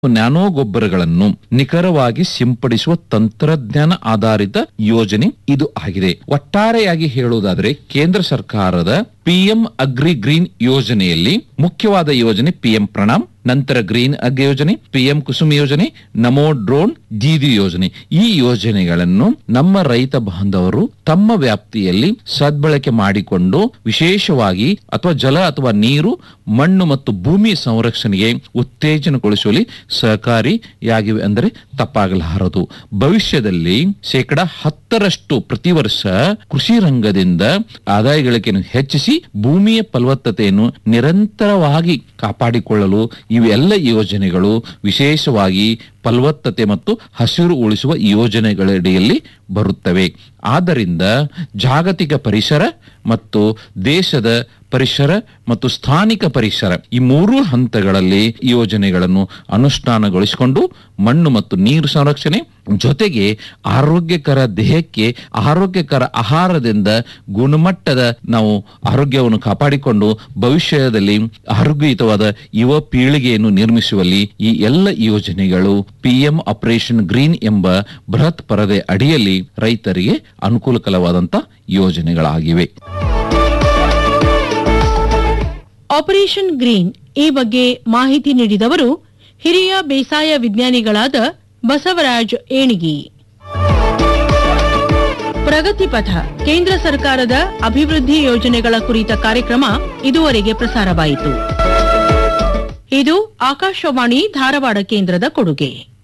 nano ಗೊಬ್ಬರಗಳನ್ನು ನಿಖರವಾಗಿ ಸಿಂಪಡಿಸುವ ತಂತ್ರಜ್ಞಾನ ಆಧಾರಿತ ಯೋಜನೆ ಇದು ಆಗಿದೆ ಒಟ್ಟಾರೆಯಾಗಿ ಹೇಳುವುದಾದರೆ ಕೇಂದ್ರ ಸರ್ಕಾರದ ಪಿಎಂ ಅಗ್ರಿ ಗ್ರೀನ್ ಯೋಜನೆಯಲ್ಲಿ ಮುಖ್ಯವಾದ ಯೋಜನೆ ಪಿಎಂ ಪ್ರಣಾಮ್ ನಂತರ ಗ್ರೀನ್ ಅಗ್ ಯೋಜನೆ ಪಿಎಂ ಕುಸುಮ್ ಯೋಜನೆ ನಮೋ ಡ್ರೋನ್ ದೀದಿ ಯೋಜನೆ ಈ ಯೋಜನೆಗಳನ್ನು ನಮ್ಮ ರೈತ ಬಾಂಧವರು ತಮ್ಮ ವ್ಯಾಪ್ತಿಯಲ್ಲಿ ಸದ್ಬಳಕೆ ಮಾಡಿಕೊಂಡು ವಿಶೇಷವಾಗಿ ಅಥವಾ ಜಲ ಅಥವಾ ನೀರು ಮಣ್ಣು ಮತ್ತು ಭೂಮಿ ಸಂರಕ್ಷಣೆಗೆ ಉತ್ತೇಜನಗೊಳಿಸುವಲ್ಲಿ ಸಹಕಾರಿಯಾಗಿವೆ ಅಂದರೆ ತಪ್ಪಾಗಲಾರದು ಭವಿಷ್ಯದಲ್ಲಿ ಶೇಕಡ ಹತ್ತರಷ್ಟು ಪ್ರತಿ ವರ್ಷ ಕೃಷಿ ರಂಗದಿಂದ ಆದಾಯ ಗಳಿಕೆಯನ್ನು ಹೆಚ್ಚಿಸಿ ಭೂಮಿಯ ಫಲವತ್ತತೆಯನ್ನು ನಿರಂತರವಾಗಿ ಕಾಪಾಡಿಕೊಳ್ಳಲು ಇವೆಲ್ಲ ಯೋಜನೆಗಳು ವಿಶೇಷವಾಗಿ ಫಲವತ್ತತೆ ಮತ್ತು ಹಸಿರು ಉಳಿಸುವ ಯೋಜನೆಗಳಡಿಯಲ್ಲಿ ಬರುತ್ತವೆ ಆದ್ದರಿಂದ ಜಾಗತಿಕ ಪರಿಸರ ಮತ್ತು ದೇಶದ ಪರಿಸರ ಮತ್ತು ಸ್ಥಾನಿಕ ಪರಿಸರ ಈ ಮೂರು ಹಂತಗಳಲ್ಲಿ ಈ ಯೋಜನೆಗಳನ್ನು ಅನುಷ್ಠಾನಗೊಳಿಸಿಕೊಂಡು ಮಣ್ಣು ಮತ್ತು ನೀರು ಸಂರಕ್ಷಣೆ ಜೊತೆಗೆ ಆರೋಗ್ಯಕರ ದೇಹಕ್ಕೆ ಆರೋಗ್ಯಕರ ಆಹಾರದಿಂದ ಗುಣಮಟ್ಟದ ನಾವು ಆರೋಗ್ಯವನ್ನು ಕಾಪಾಡಿಕೊಂಡು ಭವಿಷ್ಯದಲ್ಲಿ ಆರೋಗ್ಯಯುತವಾದ ಯುವ ಪೀಳಿಗೆಯನ್ನು ನಿರ್ಮಿಸುವಲ್ಲಿ ಈ ಎಲ್ಲ ಯೋಜನೆಗಳು ಪಿಎಂ ಆಪರೇಷನ್ ಗ್ರೀನ್ ಎಂಬ ಬೃಹತ್ ಪರದೆ ಅಡಿಯಲ್ಲಿ ರೈತರಿಗೆ ಅನುಕೂಲಕರವಾದಂತ ಯೋಜನೆಗಳಾಗಿವೆ ಆಪರೇಷನ್ ಗ್ರೀನ್ ಈ ಬಗ್ಗೆ ಮಾಹಿತಿ ನೀಡಿದವರು ಹಿರಿಯ ಬೇಸಾಯ ವಿಜ್ಞಾನಿಗಳಾದ ಬಸವರಾಜ್ ಏಣಿಗಿ ಪ್ರಗತಿ ಪಥ ಕೇಂದ್ರ ಸರ್ಕಾರದ ಅಭಿವೃದ್ಧಿ ಯೋಜನೆಗಳ ಕುರಿತ ಕಾರ್ಯಕ್ರಮ ಇದುವರೆಗೆ ಪ್ರಸಾರವಾಯಿತು ಇದು ಆಕಾಶವಾಣಿ ಧಾರವಾಡ ಕೇಂದ್ರದ ಕೊಡುಗೆ